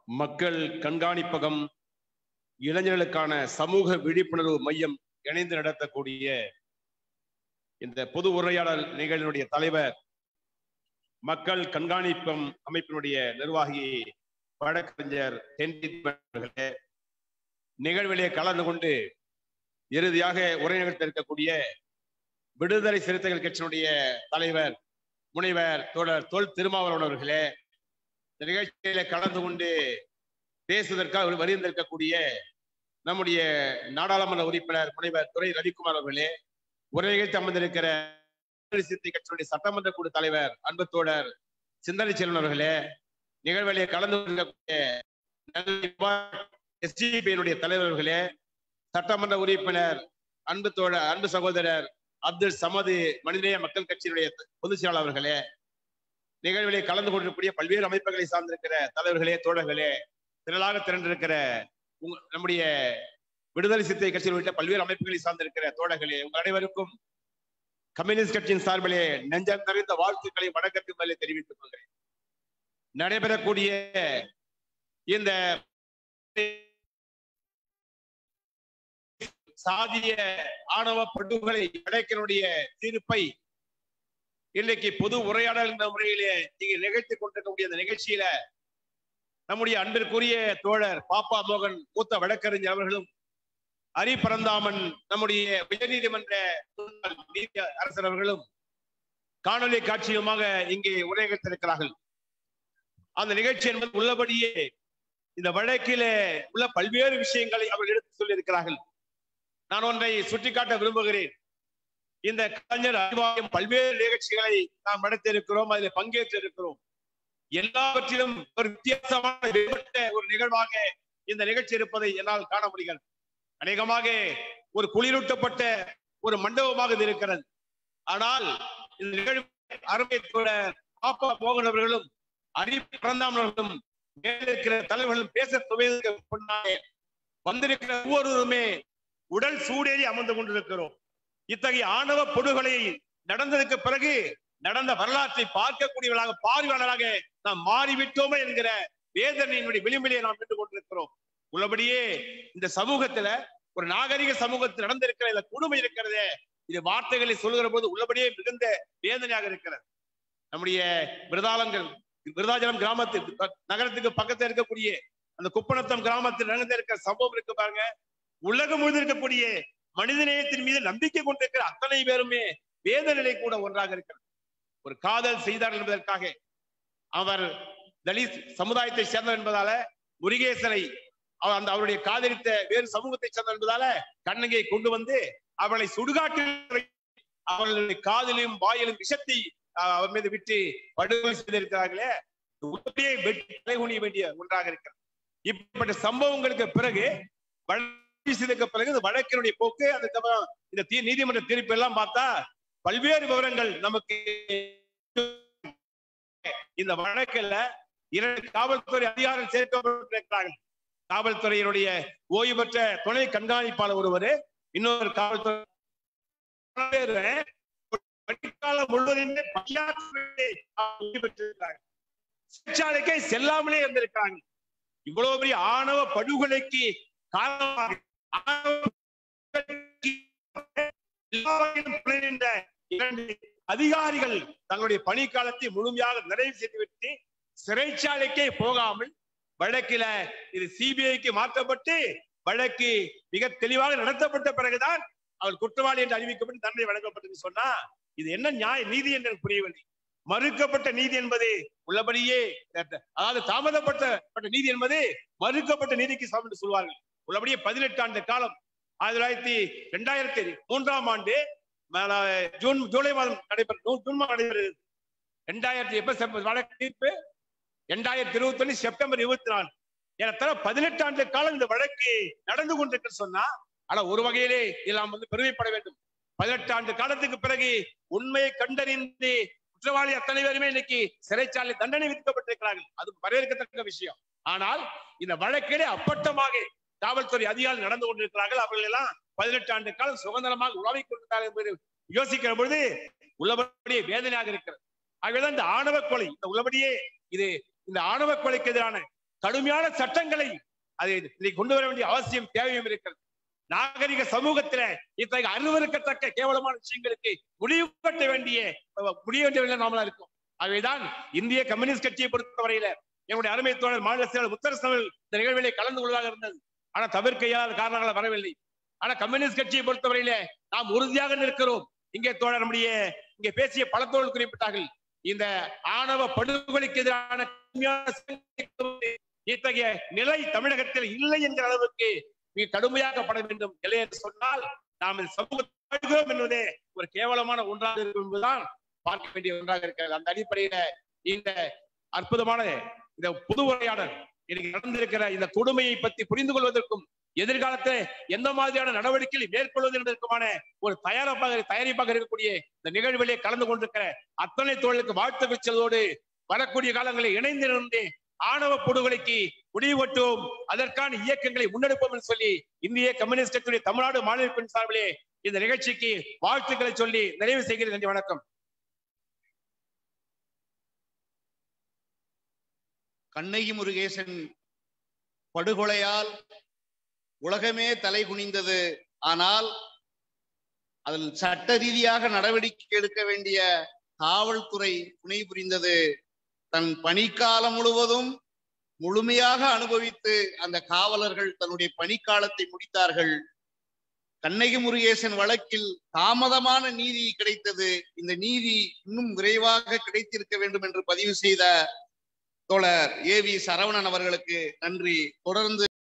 மக்கள் கண்காணிப்பகம் இளைஞர்களுக்கான சமூக விழிப்புணர்வு மையம் இணைந்து நடத்தக்கூடிய இந்த பொது உரையாடல் நிகழ்ச்சியினுடைய தலைவர் மக்கள் கண்காணிப்பம் அமைப்பினுடைய நிர்வாகி வழக்கறிஞர் தென்தீப் அவர்களே நிகழ்விலே கலந்து கொண்டு இறுதியாக உரை நிகழ்த்த இருக்கக்கூடிய விடுதலை சிறுத்தைகள் கட்சியினுடைய தலைவர் முனைவர் தோழர் தொல் திருமாவளவன் அவர்களே இந்த நிகழ்ச்சியில கலந்து கொண்டு பேசுவதற்காக வருந்திருக்கக்கூடிய நம்முடைய நாடாளுமன்ற உறுப்பினர் முனைவர் துரை ரவிக்குமார் அவர்களே உரை நிகழ்ச்சி அமர்ந்திருக்கிற விடுதலை சிறுத்தை கட்சியினுடைய சட்டமன்ற குழு தலைவர் அன்பு தோழர் சிந்தனை செல்வன் அவர்களே நிகழ்விலே கலந்து கொண்டிருக்கக்கூடிய எஸ்டிபியினுடைய தலைவர்களே சட்டமன்ற உறுப்பினர் அன்பு தோழர் அன்பு சகோதரர் அப்துல் சமது மனிதநேய மக்கள் கட்சியினுடைய பொதுச் செயலாளர்களே நிகழ்விலே கலந்து கொண்டிருக்கக்கூடிய பல்வேறு அமைப்புகளை சார்ந்திருக்கிற தலைவர்களே தோழர்களே திரளாக திரண்டிருக்கிற உங்க- நம்முடைய விடுதலை சிறுத்தை கட்சியில் உள்ளிட்ட பல்வேறு அமைப்புகளை சார்ந்திருக்கிற தோழர்களே உங்கள் அனைவருக்கும் கம்யூனிஸ்ட் கட்சியின் சார்பிலே நெஞ்சம் நிறைந்த வாழ்த்துக்களை வணக்கத்தின் மேலே தெரிவித்துக் கொள்கிறேன் நடைபெறக்கூடிய இந்த சாதிய ஆணவ படுகொலை வடக்கினுடைய தீர்ப்பை இன்றைக்கு பொது உரையாடல் என்ற முறையிலே நீங்க நிகழ்த்திக் கொண்டிருக்கக்கூடிய இந்த நிகழ்ச்சியில நம்முடைய அன்பிற்குரிய தோழர் பாப்பா மோகன் மூத்த வழக்கறிஞர் அவர்களும் ஹரி பரந்தாமன் நம்முடைய உயர்நீதிமன்ற முன்னாள் நீதி அரசர் அவர்களும் காணொலி காட்சியுமாக இங்கே உரையகத்திருக்கிறார்கள் அந்த நிகழ்ச்சி என்பது உள்ளபடியே இந்த வழக்கிலே உள்ள பல்வேறு விஷயங்களை அவர்கள் எடுத்து சொல்லியிருக்கிறார்கள் நான் ஒன்றை சுட்டிக்காட்ட விரும்புகிறேன் இந்த கலைஞர் அறிவாலயம் பல்வேறு நிகழ்ச்சிகளை நாம் நடத்தியிருக்கிறோம் அதில் பங்கேற்றிருக்கிறோம் எல்லாவற்றிலும் ஒரு வித்தியாசமான வேறுபட்ட ஒரு நிகழ்வாக இந்த நிகழ்ச்சி இருப்பதை என்னால் காண முடிகிறது அநேகமாக ஒரு குளிரூட்டப்பட்ட ஒரு மண்டபமாக இது இருக்கிறது ஆனால் இந்த நிகழ்வு அருமை தோழர் பாப்பா மோகன் அவர்களும் அரி பிறந்தாமர்களும் மேலே இருக்கிற தலைவர்களும் பேச துவையதற்கு முன்னாலே வந்திருக்கிற ஒவ்வொருவருமே உடல் சூடேறி அமர்ந்து கொண்டிருக்கிறோம் இத்தகைய ஆணவ பொடுகளை நடந்ததுக்கு பிறகு நடந்த வரலாற்றை பார்க்கக்கூடியவர்களாக பார்வையாளராக நாம் மாறிவிட்டோமே என்கிற வேதனையினுடைய விளிம்பிலே நாம் நின்று கொண்டிருக்கிறோம் உள்ளபடியே இந்த சமூகத்துல ஒரு நாகரிக சமூகத்தில் நடந்திருக்கிற இந்த கொடுமை இருக்கிறதே இது வார்த்தைகளை சொல்லுகிற போது உள்ளபடியே மிகுந்த வேதனையாக இருக்கிறது நம்முடைய விருதாலங்கள் விருதாச்சலம் கிராமத்தில் நகரத்துக்கு பக்கத்துல இருக்கக்கூடிய அந்த குப்பநத்தம் கிராமத்தில் நடந்திருக்கிற சம்பவம் இருக்கு பாருங்க உலகம் முழுவதும் இருக்கக்கூடிய மனிதநேயத்தின் மீது நம்பிக்கை கொண்டிருக்கிற அத்தனை பேருமே வேத நிலை கூட ஒன்றாக இருக்கிறது ஒரு காதல் செய்தார் என்பதற்காக அவர் தலித் சமுதாயத்தை சேர்ந்தவர் என்பதால முருகேசனை அவர் அந்த அவருடைய காதலித்த வேறு சமூகத்தை சேர்ந்தவர் என்பதால கண்ணகியை கொண்டு வந்து அவளை சுடுகாட்டில் அவர்களுடைய காதலிலும் வாயிலும் விஷத்தை அஹ், அவர் மீது விட்டு படுகொலை செய்திருக்கிறார்களே உண்மையை வெட்டி தலைகுனிய வேண்டிய ஒன்றாக இருக்கிறது இப்படிப்பட்ட சம்பவங்களுக்கு பிறகு வழக்கு செய்ததுக்கு பிறகு இந்த வழக்கினுடைய போக்கு அதுக்கப்புறம் இந்த தீ நீதிமன்ற தீர்ப்பு எல்லாம் பார்த்தா பல்வேறு விவரங்கள் நமக்கு இந்த வழக்குல இரண்டு காவல்துறை அதிகாரிகள் சேர்க்கப்பட்டிருக்கிறார்கள் காவல்துறையினுடைய ஓய்வு பெற்ற துணை கண்காணிப்பாளர் ஒருவர் இன்னொரு காவல்துறை பேரு பணிக்காலம் முழுவதுமே பணியாற்றி ஓய்வு பெற்றிருக்கிறார்கள் சிறைச்சாலைக்கே செல்லாமலே இருந்திருக்காங்க இவ்வளவு பெரிய ஆணவ படுகொலைக்கு காரணமாக ஆணவ படுகொலைக்கு எல்லா வகையிலும் துணை நின்ற இரண்டு அதிகாரிகள் தங்களுடைய பணிக்காலத்தை முழுமையாக நிறைவு செய்துவிட்டு சிறைச்சாலைக்கே போகாமல் வழக்கில இது சிபிஐக்கு மாற்றப்பட்டு வழக்கு மிக தெளிவாக நடத்தப்பட்ட பிறகுதான் அவர் குற்றவாளி என்று அறிவிக்கப்பட்டு தண்டனை வழங்கப்பட்டது சொன்னா இது என்ன நியாய நீதி என்று எனக்கு புரியவில்லை மறுக்கப்பட்ட நீதி என்பது உள்ளபடியே அதாவது தாமதப்பட்ட நீதி என்பது மறுக்கப்பட்ட நீதிக்கு சமம் என்று சொல்வார்கள் உள்ளபடியே பதினெட்டு ஆண்டு காலம் ஆயிரத்தி தொள்ளாயிரத்தி இரண்டாயிரத்தி மூன்றாம் ஆண்டு ம- ஜூன் ஜூலை மாதம் நடைபெறும் ஜூன் ஜூன் மாதம் நடைபெறுகிறது ரெண்டாயிரத்தி எப்ப செப்ப- வழக்கு தீர்ப்பு ரெண்டாயிரத்தி இருபத்தி ஒண்ணு செப்டம்பர் இருபத்தி நாலு ஏறத்தாழ பதினெட்டு ஆண்டு காலம் இந்த வழக்கு நடந்து கொண்டிருக்கு சொன்னா ஆனா ஒரு வகையிலே இதில் நாம் வந்து பெருமைப்பட வேண்டும் பதினெட்டு ஆண்டு காலத்துக்கு பிறகு உண்மையை கண்டறிந்து குற்றவாளி அத்தனை பேருமே இன்னைக்கு சிறைச்சாலை தண்டனை விதிக்கப்பட்டிருக்கிறார்கள் அது வரவேற்கத்தக்க விஷயம் ஆனால் இந்த வழக்கிலே அப்பட்டமாக காவல்துறை அதிகாரிகள் நடந்து கொண்டிருக்கிறார்கள் அவர்கள் எல்லாம் பதினெட்டு ஆண்டு காலம் சுதந்திரமாக உழவிக் கொண்டிருக்கிறார்கள் என்பது யோசிக்கிற பொழுது உள்ளபடியே வேதனையாக இருக்கிறது ஆகவேதான் இந்த ஆணவ கொலை இந்த உள்ளபடியே இது இந்த ஆணவ கொலைக்கு எதிரான கடுமையான சட்டங்களை அதை இதை கொண்டு வர வேண்டிய அவசியம் தேவையும் இருக்கிறது நாகரிக சமூகத்தில இத்தகைய அருவருக்கத்தக்க கேவலமான விஷயங்களுக்கு முடிவு கட்ட வேண்டிய முடிய வேண்டிய நாமளா இருக்கும் ஆகவேதான் இந்திய கம்யூனிஸ்ட் கட்சியை பொறுத்தவரையில என்னுடைய அருமை தோழர் மாநில செயலர் முத்தரசு அவர்கள் இந்த நிகழ்விலே கலந்து கொள்வதாக இருந்தது ஆனா தவிர்க்க இயலாத காரணங்களால் வரவில்லை ஆனா கம்யூனிஸ்ட் கட்சியை பொறுத்தவரையிலே நாம் உறுதியாக நிற்கிறோம் இங்கே தோழர் நம்முடைய இங்கே பேசிய பல தோழர் குறிப்பிட்டார்கள் இந்த ஆணவ படுகொலைக்கு எதிரான இத்தகைய நிலை தமிழகத்தில் இல்லை என்கிற அளவுக்கு மிக கடுமையாக்கப்பட வேண்டும் இல்லை என்று சொன்னால் நாம் இந்த சமூகத்தில் என்பதே ஒரு கேவலமான ஒன்றாக இருக்கும் என்பதுதான் பார்க்க வேண்டிய ஒன்றாக இருக்கிறது அந்த அடிப்படையில இந்த அற்புதமான இந்த பொது உரையாடல் இன்னைக்கு நடந்திருக்கிற இந்த கொடுமையை பற்றி புரிந்து கொள்வதற்கும் எதிர்காலத்தில் எந்த மாதிரியான நடவடிக்கைகளை மேற்கொள்வது என்பதற்குமான ஒரு தயாரிப்பாக தயாரிப்பாக இருக்கக்கூடிய இந்த நிகழ்விலே கலந்து கொண்டிருக்கிற அத்தனை தொழிலுக்கு வாழ்த்து செல்வதோடு வரக்கூடிய காலங்களில் இணைந்திருந்து ஆணவ படுகொலைக்கு முடிவட்டும் அதற்கான இயக்கங்களை முன்னெடுப்போம் என்று சொல்லி இந்திய கம்யூனிஸ்ட் கட்சியுடைய தமிழ்நாடு மாநில சார்பிலே இந்த நிகழ்ச்சிக்கு வாழ்த்துக்களை சொல்லி நிறைவு செய்கிறேன் நன்றி வணக்கம் கண்ணகி முருகேசன் படுகொலையால் உலகமே தலை குனிந்தது ஆனால் அதில் சட்ட ரீதியாக நடவடிக்கை எடுக்க வேண்டிய காவல்துறை துணை புரிந்தது தன் பணிக்காலம் முழுவதும் முழுமையாக அனுபவித்து அந்த காவலர்கள் தன்னுடைய பணிக்காலத்தை முடித்தார்கள் கண்ணகி முருகேசன் வழக்கில் தாமதமான நீதி கிடைத்தது இந்த நீதி இன்னும் விரைவாக கிடைத்திருக்க வேண்டும் என்று பதிவு செய்த தோழர் ஏ வி சரவணன் அவர்களுக்கு நன்றி தொடர்ந்து